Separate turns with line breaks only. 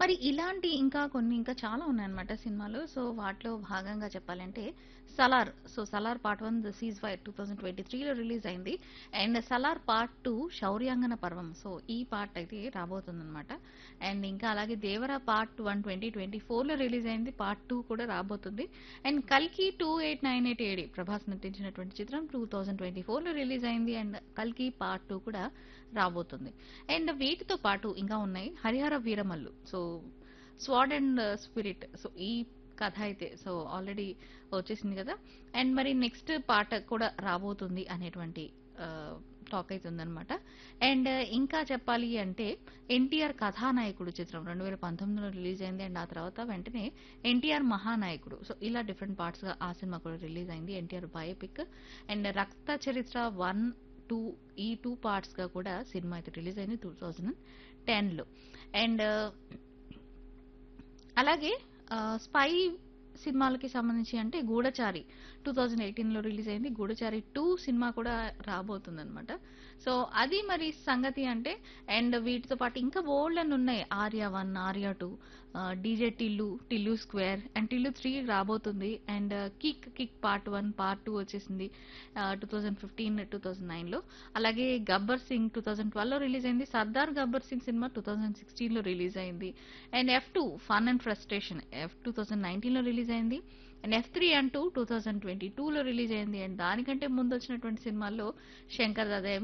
మరి ఇలాంటి ఇంకా కొన్ని ఇంకా చాలా ఉన్నాయన్నమాట సినిమాలు. సో, వాటిలో భాగంగా చెప్పాలంటే 'Salaar' so, 'Salaar part 1 the cease fire' 2023లో రిలీజ్ అయింది. And 'Salaar part 2 Shouryanga Parvam' so, ఈ పార్ట్ అయితే రాబోతుందన్నమాట. అండ్ ఇంకా అలాగే 'దేవర పార్ట్ 1' 2024లో రిలీజ్ అయింది. పార్ట్ 2 కూడా రాబోతుంది. అండ్ 'కల్కి 2898 ఏడి' ప్రభాస్ నటించినటువంటి చిత్రం 2024లో రిలీజ్ అయింది. అండ్ 'కల్కి పార్ట్ 2' కూడా రాబోతుంది. అండ్ వీటితో పాటు ఇంకా ఉన్నాయి 'Harihara Veeramallu' so, 'sword and spirit' so, ఈ కథ అయితే సో, ఆల్రెడీ వచ్చేసింది కదా! అండ్ మరి నెక్స్ట్ పార్ట్ కూడా రాబోతుంది అనేటువంటి ఆహ్, టాక్ అయితే ఉందన్నమాట. అండ్ ఇంకా చెప్పాలి అంటే 'ఎన్టీఆర్ కథానాయకుడు' చిత్రం 2019లో రిలీజ్ అయింది. అండ్ ఆ తర్వాత వెంటనే 'ఎన్టీఆర్ మహానాయకుడు' సో, ఇలా డిఫరెంట్ పార్ట్స్‌గా ఆ సినిమా కూడా రిలీజ్ అయింది. ఎన్టీఆర్ బయోపిక్. అండ్ 'రక్త చరిత్ర 1, 2' ఈ 2 పార్ట్స్‌గా కూడా సినిమా అయితే రిలీజ్ అయింది 2010లో. అండ్ అలాగే ఆహ్, స్పై సినిమాలకి సంబంధించి అంటే 'గూఢచారి' 2018లో రిలీజ్ అయింది. 'గూఢచారి 2' సినిమా కూడా రాబోతుందన్నమాట. సో, అది మరి సంగతి అంటే అండ్ వీటితో పాటు ఇంకా బోలెడన్ని ఉన్నాయి. 'Arya 1', 'Arya 2' ah, 'DJ Tillu', 'Tillu square' and 'Tillu 3' రాబోతుంది. And 'kick' 'kick part 1', part 2 వచ్చేసింది. ఆహ్, 2015, 2009లో. అలాగే 'గబ్బర్ సింగ్' 2012లో రిలీజ్ అయింది. 'సర్దార్ గబ్బర్ సింగ్' సినిమా 2016లో రిలీజ్ అయింది. And 'F two fun and frustration' F 2019లో రిలీజ్ అయింది. అండ్ 'ఎఫ్3 అండ్ 2' 2022లో రిలీజ్ అయింది. అండ్ దానికంటే ముందు వచ్చినటువంటి సినిమాల్లో 'శంకర్ దాదా